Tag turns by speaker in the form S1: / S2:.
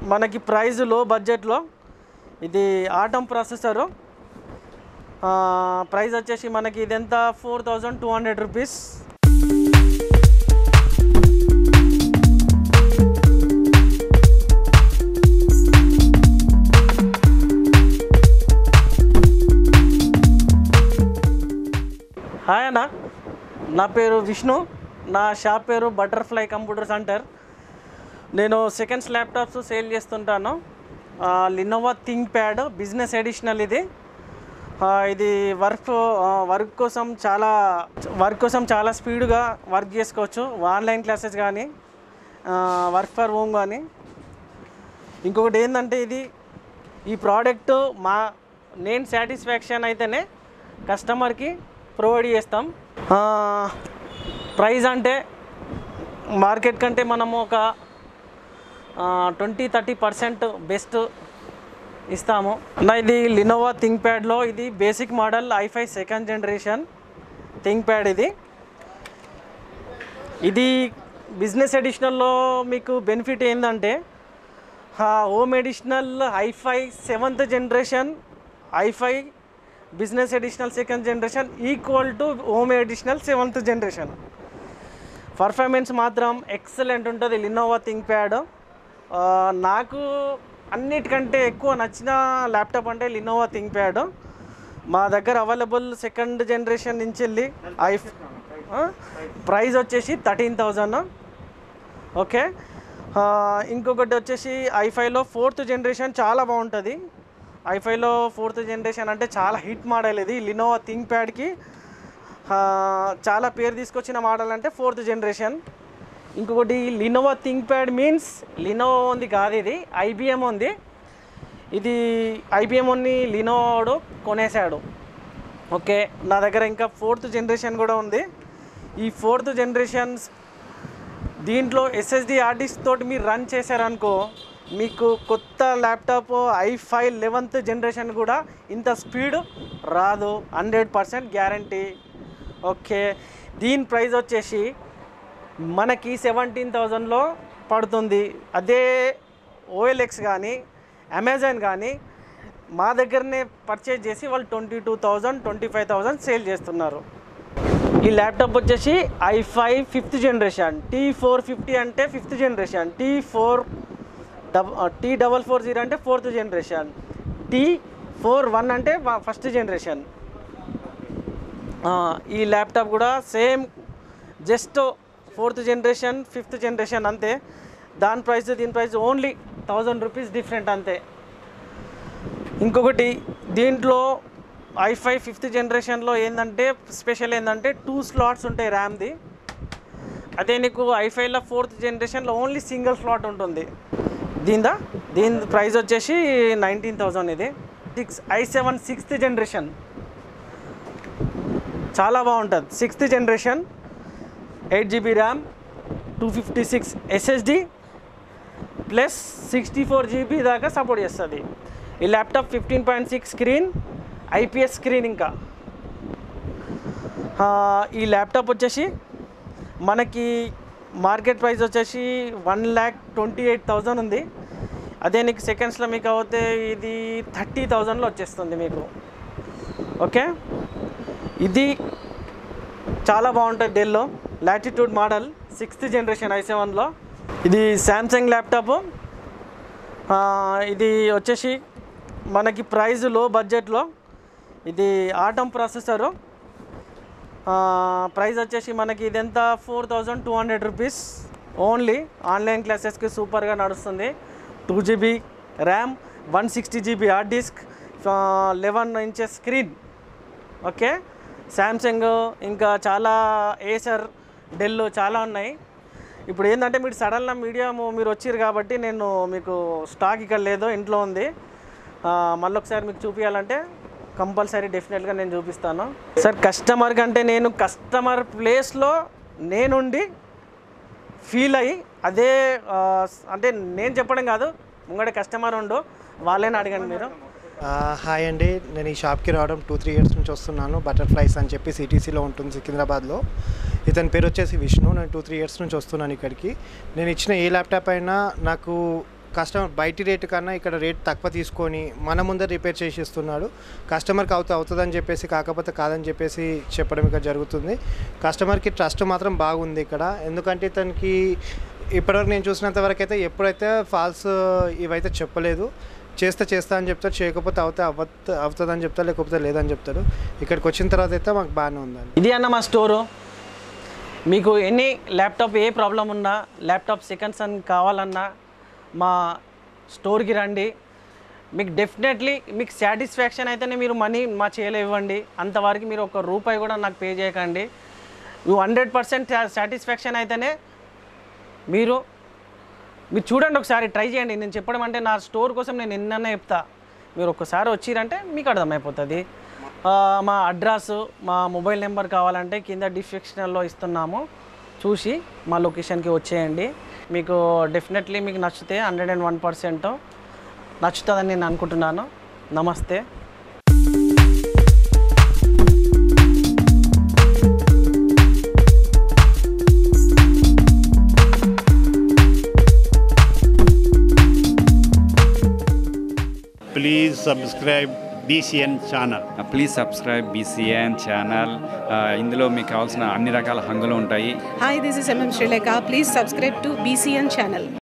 S1: మనకి ప్రైస్ లో బడ్జెట్లో ఇది ఆటమ్ ప్రాసెసరు ప్రైస్ వచ్చేసి మనకి ఇది ఎంత four thousand two hundred rupees hi అన్న నా పేరు విష్ణు నా షాప్ పేరు బటర్ఫ్లై కంప్యూటర్ సెంటర్ నేను సెకండ్స్ ల్యాప్టాప్స్ సేల్ చేస్తుంటాను Lenovo ThinkPad business additional ఇది ఆ, ఇది వర్క్ వర్క్ కోసం చాలా వర్క్ కోసం చాలా స్పీడ్గా వర్క్ చేసుకోవచ్చు ఆన్లైన్ క్లాసెస్ కానీ వర్క్ ఫర్ హోమ్ కానీ ఇంకొకటి ఏంటంటే ఇది ఈ ప్రోడక్ట్ మా నేను సాటిస్ఫాక్షన్ అయితేనే కస్టమర్కి ప్రొవైడ్ చేస్తాం ప్రైస్ అంటే మార్కెట్ కంటే మనము ఒక ట్వంటీ థర్టీ పర్సెంట్ బెస్ట్ ఇస్తాము నా ఇది లినోవా థింక్ ప్యాడ్లో ఇది basic model I five second generation ThinkPad ఇది ఇది బిజినెస్ ఎడిషనల్లో మీకు బెనిఫిట్ ఏంటంటే home additional I five seventh generation I five business additional second generation equal to home additional seventh generation performance మాత్రం ఎక్సలెంట్ ఉంటుంది లినోవా థింక్ ప్యాడ్ నాకు అన్నిటికంటే ఎక్కువ నచ్చిన ల్యాప్టాప్ అంటే లినోవా థింక్ ప్యాడ్ మా దగ్గర అవైలబుల్ సెకండ్ జనరేషన్ నుంచి వెళ్ళి ఐ ప్రైస్ వచ్చేసి థర్టీన్ థౌజండ్ ఓకే ఆ, ఇంకొకటి వచ్చేసి ఐఫైలో ఫోర్త్ జనరేషన్ చాలా బాగుంటుంది ఐఫైలో ఫోర్త్ జనరేషన్ అంటే చాలా హిట్ మోడల్ ఇది లినోవా థింక్ ప్యాడ్కి చాలా పేరు తీసుకొచ్చిన మోడల్ అంటే ఫోర్త్ జనరేషన్ ఇంకొకటి Lenovo ThinkPad means Lenovo ఉంది కాదు ఇది ఐబిఎం ఉంది ఇది ఐబిఎంని లినోవాడు కొనేశాడు ఓకే నా దగ్గర ఇంకా ఫోర్త్ జనరేషన్ కూడా ఉంది ఈ ఫోర్త్ జనరేషన్ దీంట్లో ఎస్ఎస్డి హార్డ్ డిస్క్ తోటి మీరు రన్ చేశారనుకో మీకు కొత్త laptop I five eleventh generation కూడా ఇంత స్పీడ్ రాదు హండ్రెడ్ పర్సెంట్ గ్యారంటీ ఓకే దీని ప్రైస్ వచ్చేసి మనకి సెవెంటీన్ థౌజండ్లో పడుతుంది అదే ఓఎల్ఎక్స్ కానీ అమెజాన్ కానీ మా దగ్గరనే పర్చేజ్ చేసి వాళ్ళు twenty two thousand twenty five thousand sale చేస్తున్నారు ఈ ల్యాప్టాప్ వచ్చేసి I five fifth generation T four fifty అంటే fifth generation T four dub T double four zero అంటే fourth generation T four one అంటే ఫస్ట్ జనరేషన్ ఈ laptop కూడా same just fourth generation fifth generation అంతే దాని price దీని price only thousand rupees different అంతే ఇంకొకటి దీంట్లో ఐఫై ఫిఫ్త్ జనరేషన్లో ఏంటంటే స్పెషల్ ఏంటంటే టూ స్లాట్స్ ఉంటాయి ర్యామ్ది అదే నీకు ఐఫైలో ఫోర్త్ జనరేషన్లో ఓన్లీ సింగిల్ స్లాట్ ఉంటుంది దీందా దీని ప్రైస్ వచ్చేసి నైన్టీన్ థౌజండ్ ఇది six I seven sixth generation చాలా బాగుంటుంది sixth generation eight GB RAM two fifty six SSD plus sixty four GB దాకా సపోర్ట్ చేస్తుంది ఈ laptop fifteen point six screen IPS screen ఇంకా ఆ, ఈ ల్యాప్టాప్ వచ్చేసి మనకి మార్కెట్ ప్రైస్ వచ్చేసి one lakh twenty eight thousand ఉంది అదే నీకు సెకండ్స్లో మీకు అవుతే ఇది థర్టీ థౌజండ్లో వచ్చేస్తుంది మీకు ఓకే ఇది చాలా బాగుంటుంది డెల్లో Latitude model sixth generation I సెవెన్లో ఇది శాంసంగ్ ల్యాప్టాప్ ఇది వచ్చేసి మనకి ప్రైస్ లో బడ్జెట్లో ఇది ఆటమ్ ప్రాసెసరు ప్రైస్ వచ్చేసి మనకి ఇది ఎంత four thousand two hundred rupees only online క్లాసెస్కి సూపర్గా నడుస్తుంది two GB RAM one sixty GB hard disk eleven inches screen okay Samsung ఇంకా చాలా ఏసర్ డెల్ చాలా ఉన్నాయి ఇప్పుడు ఏంటంటే మీరు సడన్గా మీడియా మీరు వచ్చారు కాబట్టి నేను మీకు స్టాక్ ఇక్కడ లేదు ఇంట్లో ఉంది ఆ, మళ్ళీ ఒకసారి మీకు చూపించాలంటే కంపల్సరీ డెఫినెట్గా నేను చూపిస్తాను సార్ కస్టమర్ కంటే నేను కస్టమర్ ప్లేస్లో నేనుండి ఫీల్ అయ్యి అదే ఆ, అంటే నేను చెప్పడం కాదు ముంగడే కస్టమర్ ఉండు వాళ్ళని అడగండి మీరు
S2: ఆ, హాయ్ అండి నేను ఈ షాప్కి రావడం టూ త్రీ ఇయర్స్ నుంచి వస్తున్నాను బటర్ఫ్లైస్ అని చెప్పి సిటీసీలో ఉంటుంది సికింద్రాబాద్లో ఇతని పేరు వచ్చేసి విష్ణు నేను టూ త్రీ ఇయర్స్ నుంచి వస్తున్నాను ఇక్కడికి నేను ఇచ్చిన ఏ ల్యాప్టాప్ అయినా నాకు కస్టమర్ బయటి రేటు కన్నా ఇక్కడ రేట్ తక్కువ తీసుకొని మన ముందే రిపేర్ చేసి ఇస్తున్నాడు కస్టమర్కి అవుతా అవుతుందని చెప్పేసి కాకపోతే కాదని చెప్పేసి చెప్పడం ఇక్కడ జరుగుతుంది కస్టమర్కి ట్రస్ట్ మాత్రం బాగుంది ఇక్కడ ఎందుకంటే ఇతనికి ఇప్పటివరకు నేను చూసినంత వరకు అయితే ఎప్పుడైతే ఫాల్స్ ఇవైతే చెప్పలేదు చేస్తే చేస్తా అని చెప్తాడు చేయకపోతే అవుతే అవ్వత అవుతుందని చెప్తాడు లేకపోతే లేదని చెప్తాడు ఇక్కడికి వచ్చిన తర్వాత అయితే మాకు బాగానే ఉందండి
S1: ఇది అన్న మా స్టోరు మీకు ఎనీ ల్యాప్టాప్ ఏ ప్రాబ్లం ఉన్నా ల్యాప్టాప్ సెకండ్స్ అని కావాలన్నా మా స్టోర్కి రండి మీకు డెఫినెట్లీ మీకు సాటిస్ఫాక్షన్ అయితేనే మీరు మనీ మా చేయలే ఇవ్వండి అంతవరకు మీరు ఒక రూపాయి కూడా నాకు పే చేయకండి నువ్వు హండ్రెడ్ పర్సెంట్ సాటిస్ఫాక్షన్ అయితేనే మీరు మీరు చూడండి ఒకసారి ట్రై చేయండి నేను చెప్పడం అంటే నా స్టోర్ కోసం నేను ఎన్నన్నా చెప్తా మీరు ఒక్కసారి వచ్చిరంటే మీకు అర్థమైపోతుంది ఆ, మా అడ్రస్ మా మొబైల్ నెంబర్ కావాలంటే కింద డిస్క్రిప్షన్లో ఇస్తున్నాము చూసి మా లొకేషన్కి వచ్చేయండి మీకు డెఫినెట్లీ మీకు నచ్చితే హండ్రెడ్ అండ్ వన్ పర్సెంట్ నచ్చుతుందని నేను అనుకుంటున్నాను నమస్తే
S3: please subscribe BCN channel.
S4: Please subscribe BCN channel ఇందులో మీకు కావాల్సిన అన్ని రకాల హంగులు ఉంటాయి
S5: Hi, this is MM Sri Lanka. Please subscribe to BCN channel.